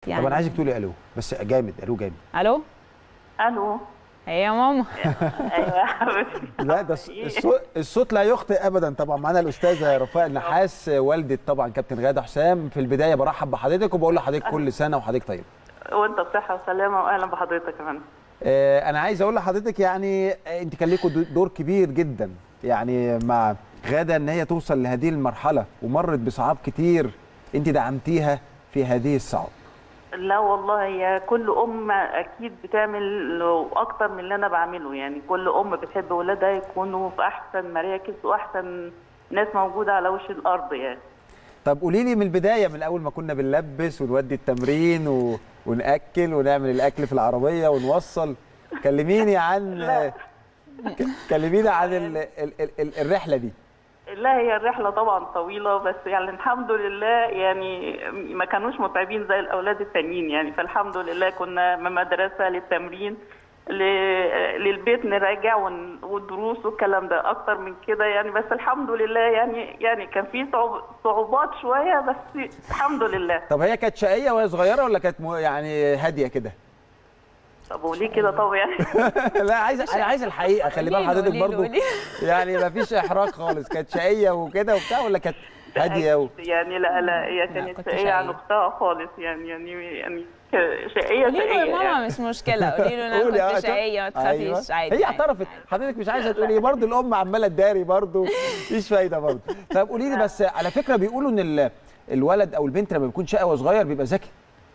يعني طب انا عايزك تقولي الو بس جامد الو جامد الو الو هي يا ماما ايوه يا حبيبتي لا ده الص- الصوت, الصوت لا يخطئ ابدا طبعا معانا الاستاذه رفاء النحاس والده طبعا كابتن غاده حسام في البدايه برحب بحضرتك وبقول لحضرتك كل سنه وحضرتك طيب وانت بصحه وسلامه واهلا بحضرتك كمان آه، انا عايز اقول لحضرتك يعني آه، انت كان ليكوا دو- دور كبير جدا يعني مع غاده ان هي توصل لهذه المرحله ومرت بصعاب كتير انت دعمتيها في هذه الصعاب لا والله هي كل ام اكيد بتعمل اكتر من اللي انا بعمله يعني كل ام بتحب ولادها يكونوا في احسن مراكز واحسن ناس موجوده على وش الارض يعني طب قولي لي من البدايه من اول ما كنا بنلبس ونودي التمرين و... وناكل ونعمل الاكل في العربيه ونوصل كلميني عن لا. ك- كلميني عن ال... ال... ال... ال- الرحله دي لا هي الرحله طبعا طويله بس يعني الحمد لله يعني ما كانوش متعبين زي الاولاد التانيين يعني فالحمد لله كنا من مدرسه للتمرين ل- للبيت نراجع ون- والدروس والكلام ده اكتر من كده يعني بس الحمد لله يعني يعني كان في صعوب- صعوبات شويه بس الحمد لله طب هي كانت شقيه وهي صغيره ولا كانت م... يعني هاديه كده طب وليه كده طب يعني لا عايز انا عايز الحقيقه خلي بال قوليله، حضرتك قوليله، برضو قوليله. يعني ما فيش احراج خالص كانت شقيه وكده وبتاع ولا كانت هاديه و... يعني لا لا هي كنت كانت شقيه عن شقية. اختها خالص يعني يعني يعني ك- شقيه قولي له شقيه يا ماما يعني. مش مشكله قولي له قولي، انا آه، كنت شقيه ما أيوة. تخافيش عادي هي عادي. اعترفت حضرتك مش عايزه تقولي برضه الام عماله تداري برضه مفيش فايده برضه طب قولي لي بس على فكره بيقولوا ان ال- الولد او البنت لما بيكون شقي وهو صغير بيبقى ذكي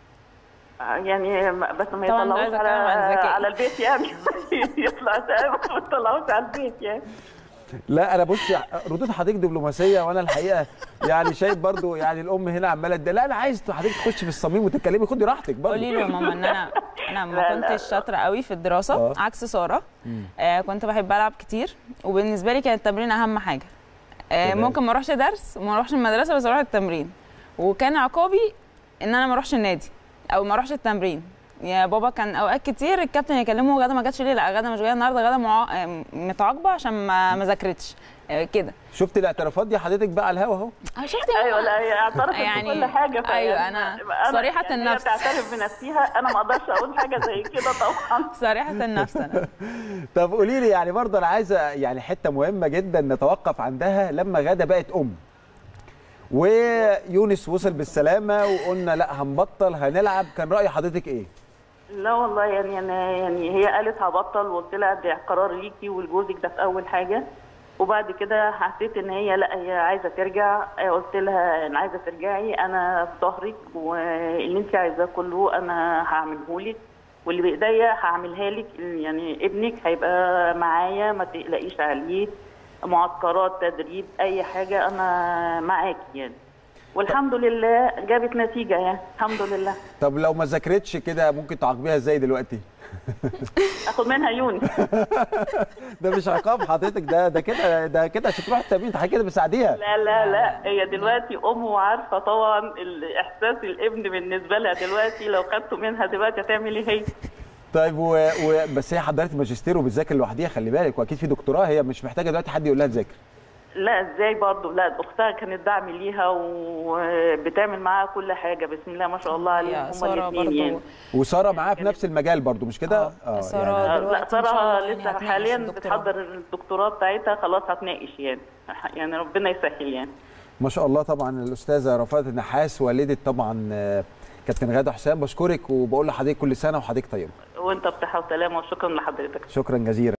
يعني ما- بس ما طبعاً يطلعوش عايزة على أتكلم عن الذكاء. على البيت يعني يطلع شقي بس ما يطلعوش على البيت يعني لا انا بص ردود حضرتك دبلوماسيه وانا الحقيقه يعني شايف برضه يعني الام هنا عماله تد- لا انا عايز حضرتك تخش في الصميم وتتكلمي خدي راحتك برضه قولي له يا ماما ان انا انا لا، ما لا، كنتش لا. شاطره قوي في الدراسه آه. عكس ساره آه كنت بحب العب كتير وبالنسبه لي كان التمرين اهم حاجه آه تمام. ممكن ما اروحش درس وما اروحش المدرسه بس اروح التمرين وكان عقابي ان انا ما اروحش النادي او ما اروحش التمرين يا بابا كان اوقات كتير الكابتن يكلمه غدا ما جاتش ليه لا غدا مش جايه النهارده غدا معا... آه، متعاقبه عشان ما ما ذاكرتش آه كده شفت الاعترافات دي حضرتك بقى على الهوا اهو آه، شفتي يا ايوه ماما؟ لا هي اعترفت يعني- بكل حاجه فيعني أيوة، أنا صريحة يعني النفس. هي بتعترف بنفسها انا ما اقدرش اقول حاجه زي كده طبعا صريحه النفس انا طب قولي لي يعني برضه انا عايزه يعني حته مهمه جدا نتوقف عندها لما غاده بقت ام ويونس وصل بالسلامه وقلنا لا هنبطل هنلعب كان راي حضرتك ايه لا والله يعني انا يعني هي قالت هبطل وقلت لها ده قرار ليكي ولجوزك ده في اول حاجه وبعد كده حسيت ان هي لا هي عايزه ترجع قلت لها انا عايزه ترجعي انا في ظهرك واللي انت عايزاه كله انا هعمله لك واللي بايديا هعملها لك يعني ابنك هيبقى معايا ما تقلقيش عليه معسكرات تدريب اي حاجه انا معاكي يعني والحمد لله جابت نتيجه يعني الحمد لله طب لو ما ذاكرتش كده ممكن تعاقبيها ازاي دلوقتي اخد منها يونس ده مش عقاب حضرتك ده ده كده ده كده عشان تروح التمرين ده كده بتساعديها لا لا لا هي دلوقتي ام وعارفه طبعا الاحساس الابن بالنسبه لها دلوقتي لو خدته منها دلوقتي هتعمل ايه هي طيب و... و... بس هي حضرت ماجستير وبتذاكر لوحديها خلي بالك واكيد في دكتوراه هي مش محتاجه دلوقتي حد يقول لها تذاكر لا ازاي برضه لا اختها كانت دعم ليها وبتعمل معاها كل حاجه بسم الله ما شاء الله عليهم يا هما ساره الاثنين برضو يعني وساره معاها في نفس المجال برضو مش كده آه، سارة آه، لا دلوقتي إن شاء ساره الله يعني لسه هتناقش حاليا الدكتوراه. بتحضر الدكتوراه بتاعتها خلاص هتناقش يعني يعني ربنا يسهل يعني ما شاء الله طبعا الاستاذه رفاعه النحاس والده طبعا آه، كابتن غاده حسام بشكرك وبقول لحضرتك كل سنه وحضرتك طيبه وانت بصحه وسلامه وشكرا لحضرتك شكرا جزيلا